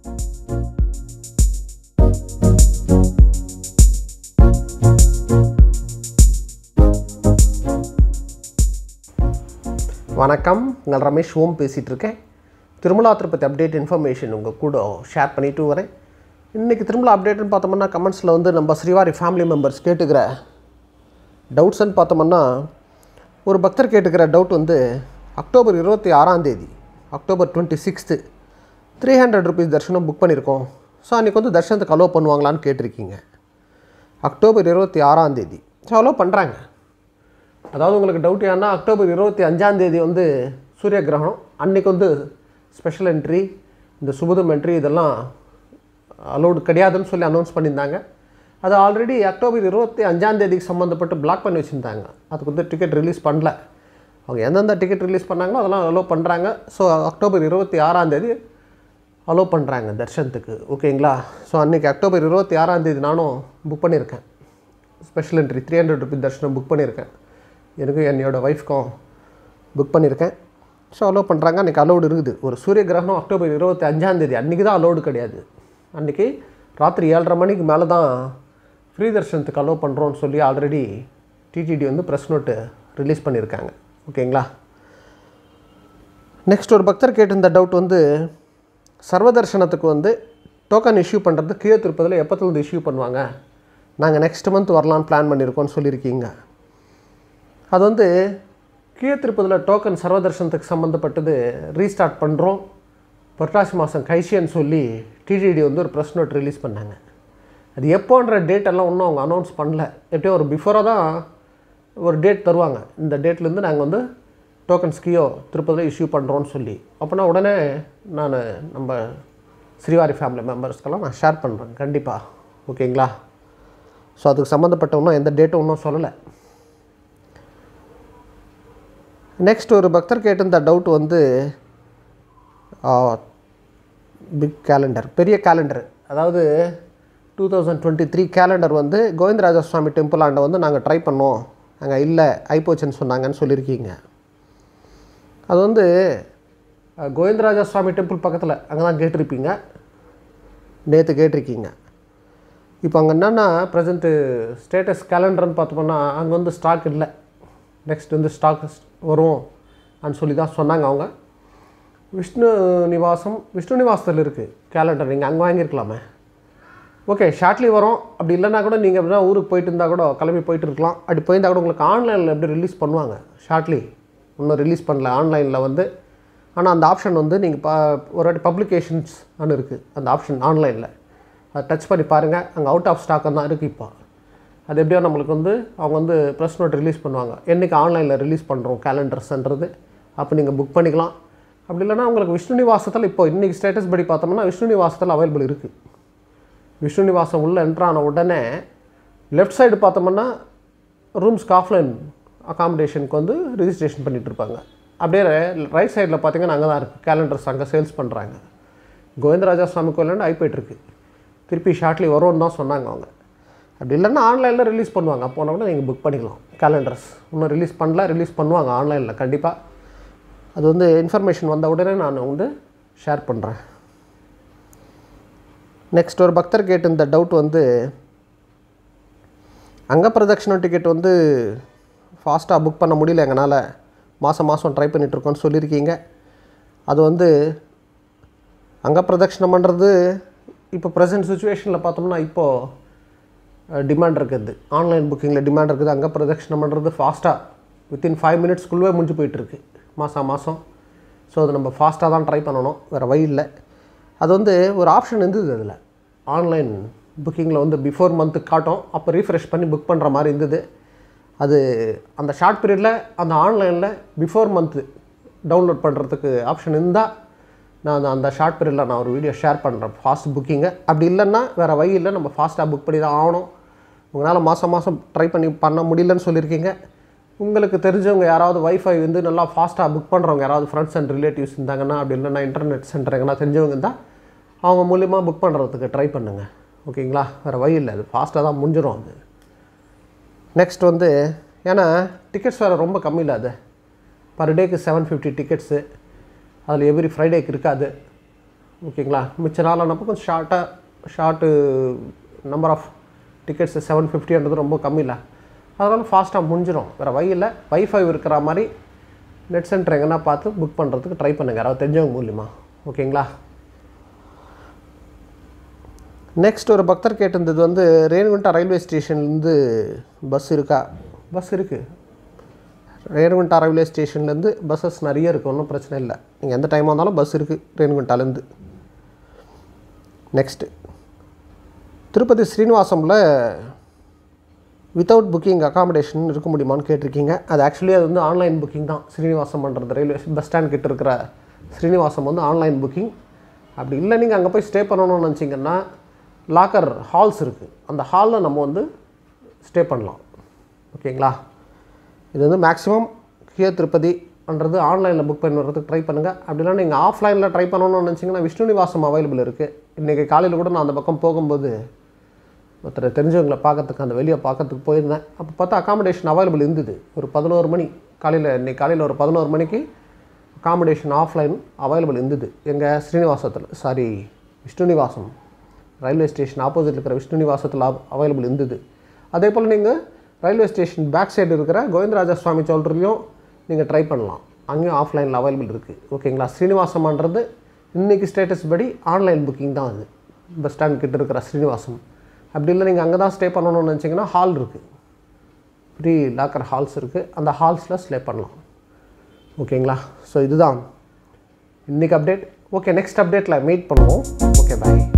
வணக்கம் உங்கள் ரமேஷ் ஓம் பேசிகிட்டு இருக்கேன் திருமலா திருப்பதி அப்டேட் இன்ஃபர்மேஷன் உங்கள் கூட ஷேர் பண்ணிட்டு வரேன் இன்றைக்கி திருமலா அப்டேட்னு பார்த்தோம்னா கமெண்ட்ஸில் வந்து நம்ம ஸ்ரீவாரி ஃபேமிலி மெம்பர்ஸ் கேட்டுக்கிற டவுட்ஸ்ன்னு பார்த்தோம்னா ஒரு பக்தர் கேட்டுக்கிற டவுட் வந்து அக்டோபர் இருபத்தி ஆறாம் தேதி October twenty sixth three hundred rupees தர்ஷனம் புக் பண்ணியிருக்கோம் ஸோ அன்றைக்கி வந்து தர்ஷனத்துக்கு அலோவ் பண்ணுவாங்களான்னு கேட்டிருக்கீங்க அக்டோபர் இருபத்தி ஆறாம் தேதி ஸோ அலோவ் பண்ணுறாங்க அதாவது உங்களுக்கு டவுட் ஏன்னா அக்டோபர் இருபத்தி அஞ்சாந்தேதி வந்து சூரிய கிரகணம் அன்றைக்கி வந்து ஸ்பெஷல் என்ட்ரி இந்த சுபதம் என்ட்ரி இதெல்லாம் அலோடு கிடையாதுன்னு சொல்லி அனௌன்ஸ் பண்ணியிருந்தாங்க அது ஆல்ரெடி அக்டோபர் இருபத்தி அஞ்சாந்தேதிக்கு சம்மந்தப்பட்டு பிளாக் பண்ணி வச்சுருந்தாங்க அதுக்கு வந்து டிக்கெட் ரிலீஸ் பண்ணல அவங்க எந்தெந்த டிக்கெட் ரிலீஸ் பண்ணாங்களோ அதெல்லாம் அலோவ் பண்ணுறாங்க ஸோ அக்டோபர் இருபத்தி ஆறாந்தேதி அலோவ் பண்ணுறாங்க தர்ஷனத்துக்கு ஓகேங்களா ஸோ அன்றைக்கி அக்டோபர் இருபத்தி ஆறாந்தேதி நானும் புக் பண்ணியிருக்கேன் special entry three hundred rupees தர்ஷனம் புக் பண்ணியிருக்கேன் எனக்கும் என்னோடய ஒய்ஃப்க்கும் புக் பண்ணியிருக்கேன் ஸோ அலோவ் பண்ணுறாங்க அன்றைக்கி அலோடு இருக்குது ஒரு சூரிய கிரகணம் அக்டோபர் இருபத்தி அஞ்சாந்தேதி அன்றைக்கி தான் அலோடு கிடையாது அன்றைக்கி ராத்திரி ஏழரை மணிக்கு மேலே தான் ஃப்ரீ தர்ஷனத்துக்கு அலோவ் பண்ணுறோன்னு சொல்லி ஆல்ரெடி டிடிடி வந்து ப்ரெஸ் நோட்டு ரிலீஸ் பண்ணியிருக்காங்க ஓகேங்களா நெக்ஸ்ட் ஒரு பக்தர் கேட்டிருந்த டவுட் வந்து சர்வதர்ஷனத்துக்கு வந்து டோக்கன் இஷ்யூ பண்ணுறது கீழே திருப்பதில் எப்போத்துலேருந்து இஷ்யூ பண்ணுவாங்க நாங்கள் நெக்ஸ்ட் மந்த் வரலான்னு பிளான் பண்ணியிருக்கோம்னு சொல்லியிருக்கீங்க அது வந்து கீழே திருப்பதில் டோக்கன் சர்வதர்ஷனத்துக்கு சம்மந்தப்பட்டது ரீஸ்டார்ட் பண்ணுறோம் புரட்டாசி மாதம் கைசியன்னு சொல்லி டிடிடி வந்து ஒரு ப்ரெஸ் நோட் ரிலீஸ் பண்ணாங்க அது எப்போன்ற டேட் எல்லாம் இன்னும் அவங்க அனௌன்ஸ் பண்ணல எப்படியோ ஒரு பிஃபோராக தான் ஒரு டேட் தருவாங்க இந்த டேட்லேருந்து நாங்கள் வந்து டோக்கன்ஸ் கியோ திருப்பதியில் இஷ்யூ பண்ணுறோன்னு சொல்லி அப்போனா உடனே நான் நம்ம ஸ்ரீவாரி ஃபேமிலி மெம்பர்ஸ்க்கெல்லாம் நான் ஷேர் பண்ணுறேன் கண்டிப்பாக ஓகேங்களா ஸோ அதுக்கு சம்மந்தப்பட்ட இன்னும் எந்த டேட்டும் இன்னும் சொல்லலை நெக்ஸ்ட் ஒரு பக்தர் கேட்டிருந்த டவுட் வந்து பிக் கேலண்டர் பெரிய கேலண்டர் அதாவது two thousand twenty three calendar வந்து கோவிந்தராஜா சுவாமி டெம்பிள் ஆண்டை வந்து நாங்கள் ட்ரை பண்ணோம் அங்கே இல்லை ஐப்போச்சுன்னு சொன்னாங்கன்னு சொல்லியிருக்கீங்க அது வந்து அஹ், கோவிந்தராஜா சுவாமி டெம்பிள் பக்கத்தில் அங்கே தான் கேட்டிருப்பீங்க நேற்று கேட்டிருக்கீங்க இப்போ அங்கே என்னென்னா ப்ரெசண்ட்டு ஸ்டேட்டஸ் கேலண்டர்னு பார்த்தோம்னா அங்கே வந்து ஸ்டாக் இல்லை நெக்ஸ்ட் வந்து ஸ்டாக் வரும் அப்படின்னு சொல்லி தான் சொன்னாங்க அவங்க விஷ்ணு நிவாசம் விஷ்ணு நிவாசத்தில் இருக்குது கேலண்டர் நீங்கள் அங்கே வாங்கியிருக்கலாமே ஓகே ஷார்ட்லி வரும் அப்படி இல்லைன்னா கூட நீங்கள் எப்படின்னா ஊருக்கு போயிட்டு இருந்தால் கூட கிளம்பி போயிட்டு இருக்கலாம் அப்படி போயிருந்தால் கூட உங்களுக்கு ஆன்லைனில் எப்படி ரிலீஸ் பண்ணுவாங்க ஷார்ட்லி இன்னும் ரிலீஸ் பண்ணல ஆன்லைனில் வந்து ஆனால் அந்த ஆப்ஷன் வந்து நீங்கள் பா ஒரு வாட்டி பப்ளிகேஷன்ஸ் அனு இருக்குது அந்த ஆப்ஷன் ஆன்லைனில் அதை டச் பண்ணி பாருங்கள் அங்கே அவுட் ஆஃப் ஸ்டாக் தான் இருக்குது இப்போ அது எப்படியோ நம்மளுக்கு வந்து அவங்க வந்து ப்ரெஸ் நோட் ரிலீஸ் பண்ணுவாங்க என்றைக்கு ஆன்லைனில் ரிலீஸ் பண்ணுறோம் கேலண்டர்ஸ்ன்றது அப்போ நீங்கள் புக் பண்ணிக்கலாம் அப்படி இல்லைன்னா உங்களுக்கு விஷ்ணு நிவாசத்தில் இப்போ இன்றைக்கி ஸ்டேட்டஸ் படி பார்த்தோம்னா விஷ்ணு நிவாசத்தில் அவைலபிள் இருக்குது விஷ்ணு நிவாசம் உள்ளே என்ட்ரான உடனே லெஃப்ட் சைடு பார்த்தோம்னா ரூம்ஸ்க்கு ஆஃப்லைன் அகாமடேஷனுக்கு வந்து ரிஜிஸ்ட்ரேஷன் பண்ணிட்டு இருப்பாங்க அப்படியே ரைட் சைடில் பார்த்தீங்கன்னா அங்கே தான் இருக்குது கேலண்டர்ஸ் அங்கே சேல்ஸ் பண்ணுறாங்க கோவிந்தராஜா சுவாமி கோயிலேருந்து ஐ போயிட்டுருக்கு திருப்பி ஷார்ட்லி வரும்னு தான் சொன்னாங்க அவங்க அப்படி இல்லைன்னா ஆன்லைனில் ரிலீஸ் பண்ணுவாங்க அப்போனா கூட நீங்கள் புக் பண்ணிக்கலாம் கேலண்டர்ஸ் இன்னும் ரிலீஸ் பண்ணல ரிலீஸ் பண்ணுவாங்க ஆன்லைனில் கண்டிப்பாக அது வந்து இன்ஃபர்மேஷன் வந்த உடனே நான் வந்து ஷேர் பண்ணுறேன் நெக்ஸ்ட் ஒரு பக்தர் கேட்டு இந்த டவுட் வந்து அங்க பிரதட்சணம் டிக்கெட் வந்து ஃபாஸ்ட்டாக புக் பண்ண முடியல எங்களால் மாதம் மாதம் ட்ரை பண்ணிகிட்ருக்கோன்னு சொல்லியிருக்கீங்க அது வந்து அங்க பிரதட்சணம் பண்ணுறது இப்போ ப்ரெசன்ட் சுச்சுவேஷனில் பார்த்தோம்னா இப்போது டிமாண்ட் இருக்குது ஆன்லைன் புக்கிங்கில் டிமாண்ட் இருக்குது அங்கே பிரதட்சணம் பண்ணுறது ஃபாஸ்ட்டாக வித்தின் ஃபைவ் மினிட்ஸ்க்குள்ளே முடிஞ்சு போயிட்டுருக்கு மாதம் மாதம் ஸோ அது நம்ம ஃபாஸ்ட்டாக தான் ட்ரை பண்ணணும் வேறு வழி இல்லை அது வந்து ஒரு ஆப்ஷன் இருந்தது அதில் ஆன்லைன் புக்கிங்கில் வந்து பிஃபோர் மந்த்து காட்டும் அப்போ ரீஃப்ரெஷ் பண்ணி புக் பண்ணுற மாதிரி இருந்தது அது அந்த ஷார்ட் பீரியடில் அந்த ஆன்லைனில் பிஃபோர் மந்த்து டவுன்லோட் பண்ணுறதுக்கு ஆப்ஷன் இருந்தால் நான் அந்த- அந்த ஷார்ட் பீரியடில் நான் ஒரு வீடியோ ஷேர் பண்ணுறேன் ஃபாஸ்ட் புக்கிங்கை அப்படி இல்லைன்னா வேறு வழி இல்லை நம்ம ஃபாஸ்ட்டாக புக் பண்ணி தான் ஆகணும் உங்களால் மாதம் மாதம் ட்ரை பண்ணி பண்ண முடியலன்னு சொல்லியிருக்கீங்க உங்களுக்கு தெரிஞ்சவங்க யாராவது வைஃபை வந்து நல்லா ஃபாஸ்ட்டாக புக் பண்ணுறவங்க யாராவது ஃப்ரெண்ட்ஸ் அண்ட் ரிலேட்டிவ்ஸ் இருந்தாங்கன்னா அப்படி இல்லைன்னா இன்டர்நெட் சென்டர் எங்கன்னா தெரிஞ்சவங்க இருந்தால் அவங்க மூலியமாக புக் பண்ணுறதுக்கு ட்ரை பண்ணுங்கள் ஓகேங்களா வேறு வழி இல்லை அது ஃபாஸ்ட்டாக தான் முடிஞ்சிடும் அது நெக்ஸ்ட் வந்து ஏன்னா டிக்கெட்ஸ் வேறு ரொம்ப கம்மி இல்லை அது பர் டேக்கு செவன் ஃபிஃப்டி டிக்கெட்ஸு அதில் எவ்ரி ஃப்ரைடேக்கு இருக்காது ஓகேங்களா மிச்ச நாளானப்போ கொஞ்சம் ஷார்ட்டாக short number of tickets seven ஃபிஃப்டின்றது ரொம்ப கம்மி இல்லை அதனால் ஃபாஸ்ட்டாக முடிஞ்சிடும் வேறு வழி இல்லை வைஃபை இருக்கிற மாதிரி நெட் சென்டர் எங்கன்னா பார்த்து புக் பண்ணுறதுக்கு ட்ரை பண்ணுங்கள் யாராவது தெரிஞ்சவங்க மூலியமா ஓகேங்களா நெக்ஸ்ட் ஒரு பக்தர் கேட்டிருந்தது வந்து ரேணுகுண்டா ரயில்வே ஸ்டேஷன்லேருந்து பஸ் இருக்கா பஸ் இருக்குது ரேணுகுண்டா ரயில்வே ஸ்டேஷன்லேருந்து பஸ்ஸஸ் நிறைய இருக்குது ஒன்றும் பிரச்சனை இல்லை நீங்கள் எந்த டைமாக இருந்தாலும் பஸ் இருக்குது ரேணுகுண்டாலேருந்து நெக்ஸ்ட்டு திருப்பதி ஸ்ரீனிவாசமில் வித்தவுட் புக்கிங் அகாமடேஷன் இருக்க முடியுமான்னு கேட்டிருக்கீங்க அது ஆக்சுவலி அது வந்து ஆன்லைன் புக்கிங் தான் ஸ்ரீனிவாசம் பண்ணுறது ரயில்வே பஸ் ஸ்டாண்ட் கிட்ட இருக்கிற ஸ்ரீனிவாசம் வந்து ஆன்லைன் புக்கிங் அப்படி இல்லை நீங்கள் அங்கே போய் ஸ்டே பண்ணணும்னு நினச்சிங்கன்னா லாக்கர் ஹால்ஸ் இருக்குது அந்த ஹாலில் நம்ம வந்து ஸ்டே பண்ணலாம் ஓகேங்களா இது வந்து மேக்ஸிமம் கியோ திருப்பதின்றது ஆன்லைனில் புக் பண்ணி வர்றதுக்கு ட்ரை பண்ணுங்கள் அப்படின்னா நீங்கள் ஆஃப்லைனில் ட்ரை பண்ணணும்னு நினச்சிங்கன்னா விஷ்ணு நிவாசம் அவைலபிள் இருக்குது இன்றைக்கி காலையில் கூட நான் அந்த பக்கம் போகும்போது ஒருத்தர் தெரிஞ்சவங்களை பார்க்கறதுக்கு அந்த வெளியே பார்க்கறதுக்கு போயிருந்தேன் அப்போ பார்த்தா அகாமடேஷன் அவைலபிள் இருந்தது ஒரு பதினோரு மணி காலையில் இன்னைக்கு காலையில் ஒரு பதினோரு மணிக்கு அகாமடேஷன் ஆஃப்லைன் அவைலபிள் இருந்தது எங்கள் ஸ்ரீனிவாசத்தில் சாரி விஷ்ணுநிவாசம் ரயில்வே ஸ்டேஷன் ஆப்போசிட்டில் இருக்கிற விஷ்ணுநிவாசத்தில் அவைலபிள் இருந்தது அதே போல் நீங்கள் ரயில்வே ஸ்டேஷன் பேக் சைடு இருக்கிற கோவிந்தராஜா சுவாமி சோல்டர்லையும் நீங்கள் ட்ரை பண்ணலாம் அங்கேயும் ஆஃப்லைனில் அவைலபிள் இருக்குது ஓகேங்களா ஸ்ரீனிவாசம்ன்றது இன்றைக்கி ஸ்டேட்டஸ் படி ஆன்லைன் புக்கிங் தான் அது பஸ் ஸ்டாண்ட் கிட்ட இருக்கிற ஸ்ரீனிவாசம் அப்படி இல்லை நீங்கள் அங்கே தான் ஸ்டே பண்ணணும்னு நினச்சிங்கன்னா ஹால் இருக்குது ப்ரீ லாக்கர் ஹால்ஸ் இருக்குது அந்த ஹால்ஸில் ஸ்டே பண்ணலாம் ஓகேங்களா ஸோ இதுதான் இன்றைக்கி அப்டேட் ஓகே நெக்ஸ்ட் அப்டேட்டில் மீட் பண்ணுவோம் ஓகே பாய்